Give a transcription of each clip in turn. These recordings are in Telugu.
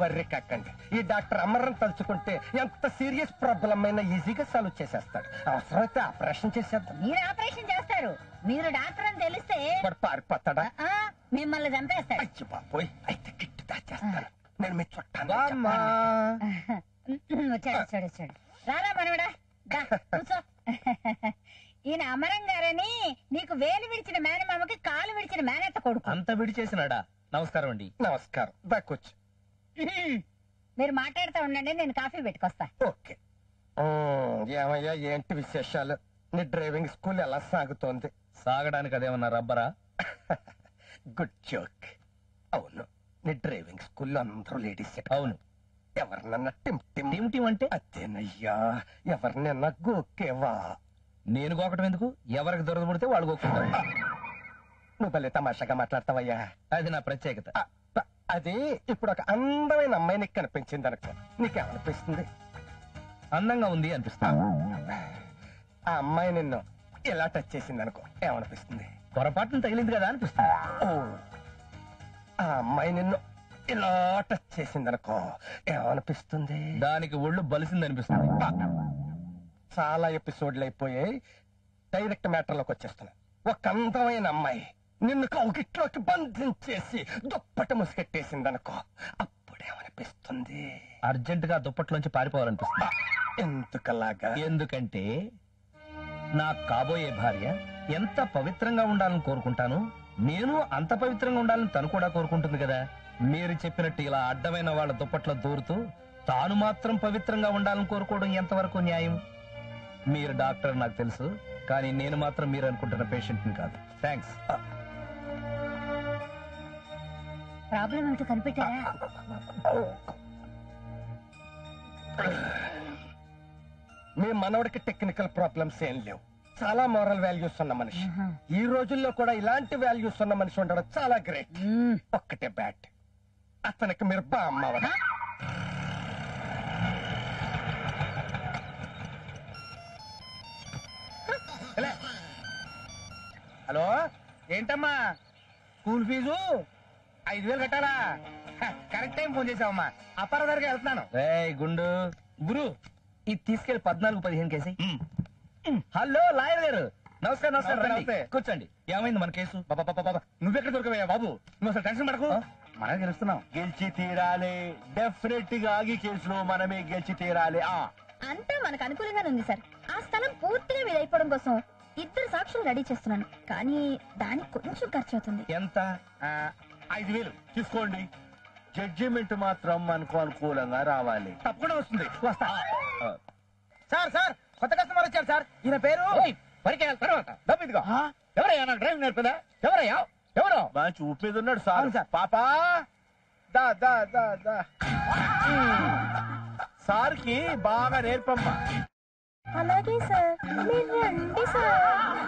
వర్రి కాకండి ఈ డాక్టర్ అమరన్ తలుచుకుంటే ఎంత సీరియస్ ప్రాబ్లం అయినా ఈజీగా సాల్వ్ చేసేస్తాడు అవసరమైతే ఆపరేషన్ చేసేద్దాం మీరు ఆపరేషన్ చేస్తారు మీరు డాక్టర్ అని తెలిస్తే వాడు పారిపోతాడా ఆ, మిమ్మల్ని చంపేస్తాడు అయ్యి బాబోయ్ అయితే గిట్టు దాచేస్తాను నేను మీ చుట్టాను బామ్మా వచ్చాడు వచ్చాడు వచ్చాడు రారా మనవడా దా, కూర్చో ఈయన అమరం గారని నీకు వేలు విడిచిన మేనమామకి కాలు విడిచిన మేనత్త కొడుకు అంత విడి చేసినాడా నమస్కారం అండి నమస్కారం దాకొచ్చు మీరు మాట్లాడుతూ ఉండండి నేను కాఫీ పెట్టుకొస్తా ఓకే ఉమ్, ఏమయ్యా ఏంటి విశేషాలు నీ డ్రైవింగ్ స్కూల్ ఎలా సాగుతోంది సాగడానికి అదేమన్నా రబ్బరా గుడ్ జోక్ అవును నీ డ్రైవింగ్ స్కూల్లో అందరూ లేడీస్ అవును ఎవరినన్నా టిమ్ టిమ్ టీమ్ టీం అంటే అదేనయ్యా ఎవరినన్నా గోకేవా నేను గోకటం ఎందుకు ఎవరికి దొరద పుడితే వాళ్ళు గోక్కుంటారు నువ్వు భలే తమాషాగా మాట్లాడతావయ్యా అది నా ప్రత్యేకత ఆ, ప- అది ఇప్పుడు ఒక అందమైన అమ్మాయి నీకు కనిపించింది అనుకో నీకేమనిపిస్తుంది అందంగా ఉంది అనిపిస్తుంది ఆ అమ్మాయి నిన్ను ఇలా టచ్ చేసింది అనుకో ఏమనిపిస్తుంది పొరపాటున తగిలింది కదా అనిపిస్తుంది ఓ ఆ అమ్మాయి నిన్ను ఇలా టచ్ చేసింది అనుకో ఏమనిపిస్తుంది దానికి ఒళ్ళు బలిసింది అనిపిస్తుంది చాలా ఎపిసోడ్లు అయిపోయాయి డైరెక్ట్ మ్యాటర్లోకి వచ్చేస్తున్నా ఒక అందమైన అమ్మాయి నిన్ను కౌగిట్లోకి బంధించేసి దుప్పట ముసుగెట్టేసింది అనుకో అప్పుడేమనిపిస్తుంది అర్జెంట్ గా దుప్పట్లోంచి పారిపోవాలనిపిస్తుంది ఎందుకలాగా ఎందుకంటే నా కాబోయే భార్య ఎంత పవిత్రంగా ఉండాలని కోరుకుంటాను నేను అంత పవిత్రంగా ఉండాలని తను కూడా కోరుకుంటుంది కదా మీరు చెప్పినట్టు ఇలా అడ్డమైన వాళ్ళ దుప్పట్లో దూరుతూ తాను మాత్రం పవిత్రంగా ఉండాలని కోరుకోవడం ఎంతవరకు న్యాయం మీరు డాక్టర్ నాకు తెలుసు కానీ నేను మాత్రం మీరు అనుకుంటున్న పేషెంట్ని కాదు థ్యాంక్స్ ప్రాబ్లం ఏమిటో కనిపెట్టారా మీ మనవడికి టెక్నికల్ ప్రాబ్లమ్స్ ఏం లేవు చాలా మోరల్ వాల్యూస్ ఉన్న మనిషి ఈ రోజుల్లో కూడా ఇలాంటి వాల్యూస్ ఉన్న మనిషి ఉండడం చాలా గ్రేట్ మ్మ్. ఒక్కటే బ్యాట్ అతనికి మీరు బా అమ్మవరా హలో ఏంటమ్మా స్కూల్ ఫీజు ఐదు వేలు కట్టాలా కరెక్ట్ టైం ఫోన్ చేసావమ్మా అప్పార దగ్గరికి వెళ్తున్నాను గుండు గురు ఇది తీసుకెళ్లి పద్నాలుగు పదిహేను కేసి హలో లాయర్ గారు నమస్కారం నమస్కారం నమస్తే, రండి. నమస్తే. కూర్చోండి ఏమైంది మన కేసు నువ్వెక్కడ దొరకవయ్యా బాబు నువ్వు అసలు టెన్షన్ పడకు మనమే గెలుస్తున్నాం గెలిచి తీరాలి డెఫినెట్ గా ఆగి కేసులో మనమే గెలిచి తీరాలి ఆ అంతా మనకు అనుకూలంగానే ఉంది సార్ ఆ స్థలం పూర్తిగా మీద అయిపోవడం కోసం ఇద్దరు సాక్షులు రెడీ చేస్తున్నాను కానీ దానికి కొంచెం ఖర్చు అవుతుంది ఎంత ఆ, ఐదు వేలు తీసుకోండి జడ్జిమెంట్ మాత్రం మనకు అనుకూలంగా రావాలి తప్పకుండా వస్తుంది వస్తా సార్ సార్ కొత్త కస్టమర్ వచ్చారు సార్ ఈయన పేరు పరిచయాల తర్వాత డబ్బు ఇదిగో ఆ? ఎవరయ్యా నాకు డ్రైవింగ్ నేర్పదా ఎవరయ్యా ఎవరు బాగా చూపేది ఉన్నాడు సార్ అవును సార్. పాపా దా దా దా దా సార్ కి బాగా నేర్పమ్మా అలాగే సార్ మీరు రండి సార్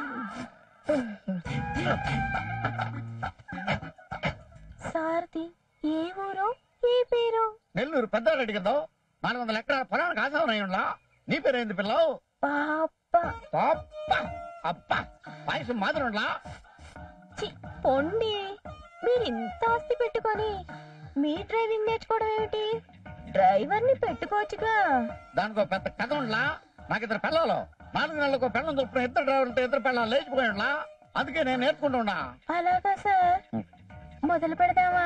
సార్ది ఏ ఊరు ఏ పేరు నెల్లూరు పెద్దారెడ్డి కదా నాలుగు వందల ఎకరాల పొలానికి ఆశావనయ్యంలా నీ పేరేంది పిల్లవు పాప పాప అప్ప పాయసం మాత్రం చి పొండి మీరు ఇంత ఆస్తి పెట్టుకొని మీ డ్రైవింగ్ నేర్చుకోవడం ఏమిటి డ్రైవర్ ని పెట్టుకోవచ్చుగా దానికి ఒక పెద్ద కథ ఉండలా నాకు ఇద్దరు పిల్లలు నాలుగు నెలలకు ఒక పిల్లలు చొప్పున ఇద్దరు డ్రైవర్లతో ఇద్దరు పిల్లలు లేచిపోయి ఉండలా అందుకే నేను నేర్చుకుంటున్నా అలాగా సార్ మొదలు పెడదామా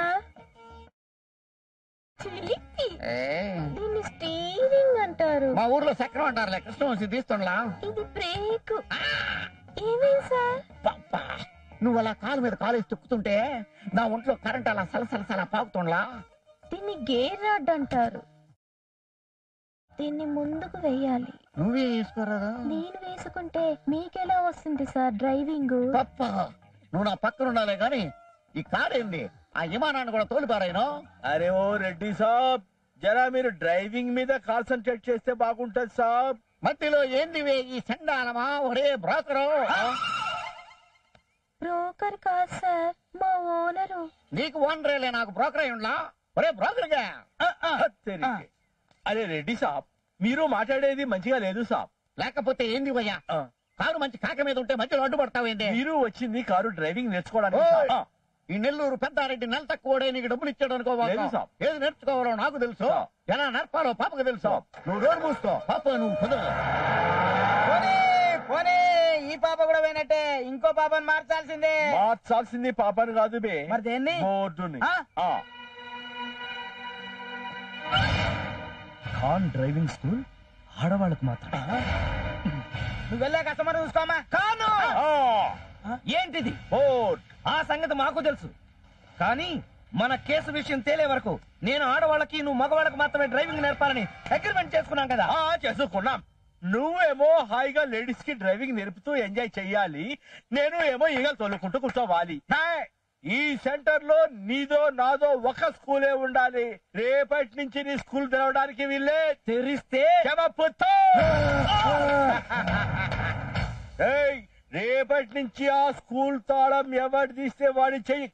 చిలిపి దీన్ని స్టీరింగ్ అంటారు మా ఊర్లో చక్రం అంటారులే కృష్ణవంశీ తీస్తుండలా ఇది బ్రేక్ ఏమేం సార్ పాప నువ్వు అలా కాలు మీద కాలు వేసి తొక్కుతుంటే నా ఒంట్లో కరెంట్ అలా సలసల సల పాకుతుండలా దీన్ని గేర్ రాడ్ అంటారు దీన్ని ముందుకు వెయ్యాలి నువ్వే వేసుకోరాదా నేను వేసుకుంటే మీకెలా వస్తుంది సార్ డ్రైవింగ్ పప్ప నువ్వు నా పక్కన ఉండాలే గాని ఈ కారేంది ఆ విమానాన్ని కూడా తోలిపారాయను అరే ఓ రెడ్డి సాబ్ జరా మీరు డ్రైవింగ్ మీద కాన్సన్ట్రేట్ చేస్తే బాగుంటది సాబ్ మధ్యలో ఏందివే ఈ సండాలమా ఒరే బ్రోకరు బ్రోకర్ కాదు సార్ మా ఓనరు నీకు ఓనరేలే నాకు బ్రోకర్ అయి ఉండలా ఒరే బ్రోకర్గా తెరిగే. అరే రెడ్డి సాబ్ మీరు మాట్లాడేది మంచిగా లేదు సాబ్ లేకపోతే ఏంది భయ్యా కారు మంచి కాక మీద ఉంటే మధ్యలో అడ్డుపడతావేంది మీరు వచ్చింది కారు డ్రైవింగ్ నేర్చుకోవడానికి ఓయ్! సాబ్. ఈ నెల్లూరు పెద్దారెడ్డి నెల తక్కువ నీకు డబ్బులు ఇచ్చాడు అనుకో లేదు సాబ్. ఏది నేర్చుకోవాలో నాకు తెలుసు సాబ్. ఎలా నేర్పాలో పాపకు తెలుసు నువ్వు డోర్ మూసుకో పాప నువ్వు కుదరదు పోనీ పోనీ ఈ పాప కూడా పోయినట్టే ఇంకో పాపని మార్చాల్సిందే మార్చాల్సింది పాపని కాదు బే మరి దేన్ని బోర్డుని ఆ? ఆ. ఖాన్ డ్రైవింగ్ స్కూల్ ఆడవాళ్ళకు మాత్రం నువ్వు వెళ్ళా కస్టమర్ చూసుకోమా కాను ఆ. ఏంటిది బోర్డ్ ఆ సంగతి మాకు తెలుసు కానీ మన కేసు విషయం తేలే వరకు నేను ఆడవాళ్ళకి నువ్వు మగవాళ్ళకి మాత్రమే డ్రైవింగ్ నేర్పాలని అగ్రిమెంట్ చేసుకున్నాం కదా ఆ చేసుకున్నాం నువ్వేమో హాయిగా లేడీస్ కి డ్రైవింగ్ నేర్పుతూ ఎంజాయ్ చెయ్యాలి నేను ఏమో ఈగలు తోలుకుంటూ కూర్చోవాలి హాయ్. ఈ సెంటర్ లో నీదో నాదో ఒక స్కూలే ఉండాలి రేపటి నుంచి నీ స్కూల్ తెరవడానికి వీళ్ళే తెరిస్తే చెమపుతో ఏయ్, రేపటి నుంచి ఆ స్కూల్ తాళం ఎవరు తీస్తే వాడి చెయ్యి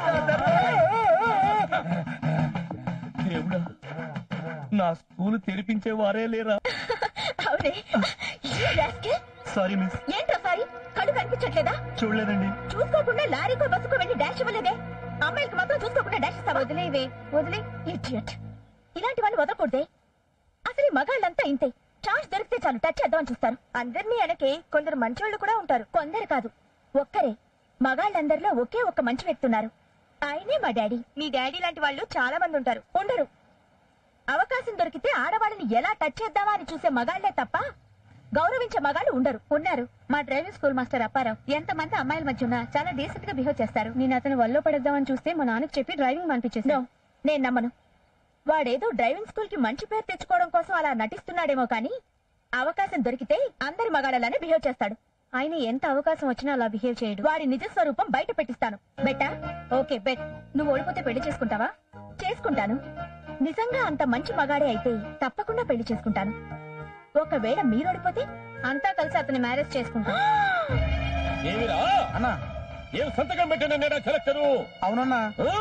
దేవుడా నా స్కూల్ తెరిపించే వారే లేరా అవునే ఈ rascal. సారీ మిస్ ఏంట్రా సారీ కళ్ళు కనిపించట్లేదా చూడలేదండి చూసుకోకుండా లారీకో బస్సుకో వెళ్ళి డాష్ ఇవ్వలేదే అమ్మాయిలకి మాత్రం చూసుకోకుండా డాష్ ఇస్తావా వదిలేవే వదిలే ఇడియట్ ఇలాంటి వాళ్ళు వదలకూడదే అసలు ఈ మగాళ్ళంతా ఇంతే ఛాన్స్ దొరికితే చాలు టచ్ చేద్దామని చూస్తారు అందరినీ వెనకే కొందరు మంచోళ్ళు కూడా ఉంటారు కొందరు కాదు ఒక్కరే మగాళ్ళందరిలో ఒకే ఒక్క మంచి వ్యక్తి ఉన్నారు ఆయనే మా డాడీ మీ డాడీ లాంటి వాళ్ళు చాలా మంది ఉంటారు ఉండరు అవకాశం దొరికితే ఆడవాళ్ళని ఎలా టచ్ చేద్దామా అని చూసే మగాళ్లే తప్ప గౌరవించే మగాళ్ళు ఉండరు ఉన్నారు మా డ్రైవింగ్ స్కూల్ మాస్టర్ అప్పారావు ఎంత మంది అమ్మాయిల మధ్య ఉన్నా చాలా డీసెంట్ గా బిహేవ్ చేస్తారు నేను అతను వల్లో పడేద్దామని చూస్తే మా నాన్నకి చెప్పి డ్రైవింగ్ మనిపించేసి నేను నమ్మను వాడేదో డ్రైవింగ్ స్కూల్ కి మంచి పేరు తెచ్చుకోవడం కోసం అలా నటిస్తున్నాడేమో కానీ అవకాశం దొరికితే అందరి మగాళ్ళలానే బిహేవ్ చేస్తాడు ఆయన ఎంత అవకాశం వచ్చినా అలా బిహేవ్ చేయడు వాడి నిజ స్వరూపం బయట పెట్టిస్తాను బెట్టా ఓకే బెట్ నువ్వు ఓడిపోతే పెళ్లి చేసుకుంటావా చేసుకుంటాను నిజంగా అంత మంచి మగాడే అయితే తప్పకుండా పెళ్లి చేసుకుంటాను ఒకవేళ మీరు ఓడిపోతే అంతా కలిసి అతని మ్యారేజ్ చేసుకుంటా ఏమిరా అన్నా ఏం సంతకం పెట్టానన్నాడా కలెక్టరు అవునన్నా ఆ!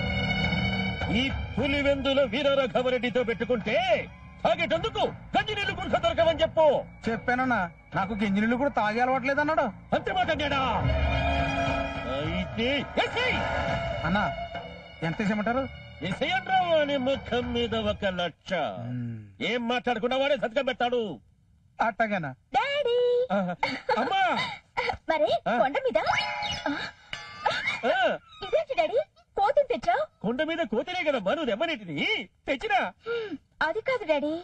ఈ పులివెందుల వీరరాఘవరెడ్డితో పెట్టుకుంటే తాగేటందుకు గంజినీళ్ళు గుంక దొరకవని చెప్పు చెప్పానన్నా నాకు గింజనీళ్ళు కూడా తాగే అలవాట్లేదు అన్నాడు అంతే మాట అన్నాడా అయితే ఎస్ఐ! అన్నా ఎంత ఇచ్చేయమంటారు ఎస్ఐ అంటావు అని ముఖం మీద ఒక లక్ష ఏం మాట్లాడకుండా వాడే సంతకం పెడతాడు అట్టగానా డాడీ ఆహా. అమ్మా మరి కొండ మీద ఆ, ఆ, ఇదేంటి డాడీ కోతిని తెచ్చావు కొండ మీద కోతినే కదా మను రెమ్మనేటిది తెచ్చినా అది కాదు డాడీ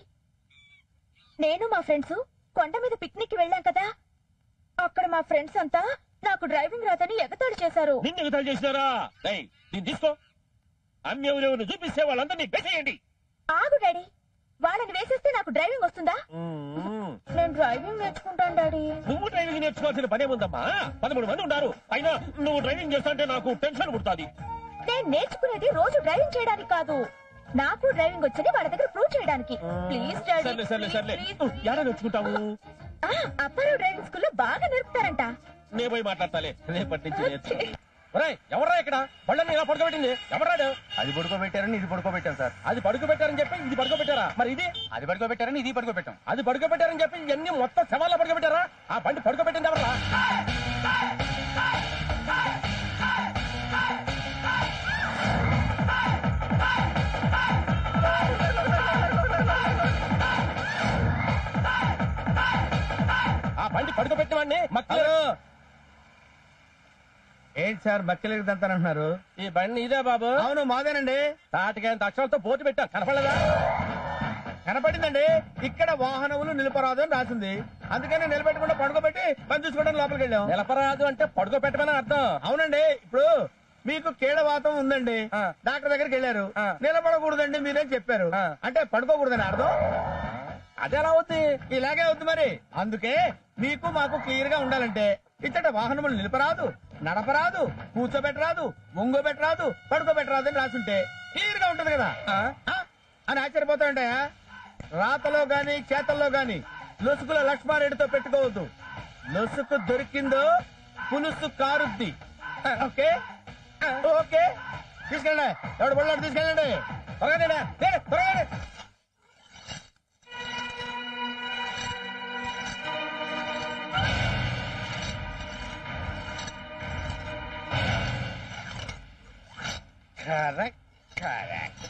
నేను మా ఫ్రెండ్స్ కొండ మీద పిక్నిక్ వెళ్ళాం కదా అక్కడ మా ఫ్రెండ్స్ అంతా నాకు డ్రైవింగ్ రాదని ఎగతాళి చేశారు నిన్ను ఎగతాళి చేసినారా ఏయ్, దీన్ని తీసుకో అమ్మెవరెవరిని చూపిస్తే వాళ్ళందరినీ బెసేయండి ఆగు డాడీ వాళ్ళని వేసేస్తే నాకు డ్రైవింగ్ వస్తుందా నేను డ్రైవింగ్ నేర్చుకుంటాను డాడీ నువ్వు డ్రైవింగ్ నేర్చుకోవాల్సిన పనేముందమ్మా పదమూడు మంది ఉన్నారు అయినా నువ్వు డ్రైవింగ్ చేస్తా అంటే నాకు టెన్షన్ పుడుతుంది నేను నేర్చుకునేది రోజు డ్రైవింగ్ చేయడానికి కాదు నాకు డ్రైవింగ్ వచ్చని వాళ్ళ దగ్గర ప్రూవ్ చేయడానికి ప్లీజ్ డాడీ సర్లే సర్లే సర్లే ప్లీజ్, నువ్వు ఎలా నేర్చుకుంటావు ఆ, అప్పారావు డ్రైవింగ్ స్కూల్లో బాగా నేర్పుతారంట నే పోయి మాట్లాడతాలే రేపటి నుంచి నేర్చుకో ఒరేయ్, ఎవర్రా ఇక్కడ బళ్ళని ఇలా పడుకోబెట్టింది ఎవరాడు అది పడుకోబెట్టారని ఇది పడుకోబెట్టాం సార్ అది పడుకోబెట్టారని చెప్పి ఇది పడుకోబెట్టారా మరి ఇది అది పడుకోబెట్టారని ఇది పడుకోబెట్టాం అది పడుకోబెట్టారని చెప్పి ఇవన్నీ మొత్తం శవాల్లో పడుకోబెట్టారా ఆ బండి పడుకోబెట్టింది ఎవరా ఆ బండి పడుకోబెట్టిన వాడిని మక్కలు ఏంటి సార్ బక్కెలెక్కుదంతానంటున్నారు ఈ బండి ఇదే బాబు అవును మాదేనండి తాటికాయంత అక్షరాలతో పోటీ పెట్టారు కనపడలేదా కనపడిందండి ఇక్కడ వాహనములు నిలపరాదు అని రాసింది అందుకని నిలబెట్టకుండా పడుకోబెట్టి పని చూసుకోవడం లోపలికి వెళ్ళాం నిలపరాదు అంటే పడుకోబెట్టమని అర్థం అవునండి ఇప్పుడు మీకు కీడవాతం ఉందండి ఆ. డాక్టర్ దగ్గరికి వెళ్ళారు ఆ. నిలబడకూడదండి మీరేం చెప్పారు ఆ. అంటే పడుకోకూడదని అర్థం అది ఎలా అవుద్ది ఇలాగే అవుతుంది మరి అందుకే మీకు మాకు క్లియర్ గా ఉండాలంటే ఇచ్చట వాహనములు నిలపరాదు నడపరాదు కూర్చోబెట్టరాదు ఒంగోబెట్టరాదు పడుకోబెట్టరాదు అని రాసుంటే క్లియర్ గా ఉంటది కదా ఆ? అని ఆశ్చర్యపోతాయంటాయా రాతలో గాని చేతల్లో గాని లొసుకుల లక్ష్మారెడ్డితో పెట్టుకోవద్దు లొసుకు దొరికిందో పులుసు కారుద్ది ఆ, ఓకే ఆ, ఓకే తీసుకెళ్ళండి ఎవడు బళ్ళాడు తీసుకెళ్ళండి త్వరగా తేండి. తేండి, త్వరగా తేండి. Correct correct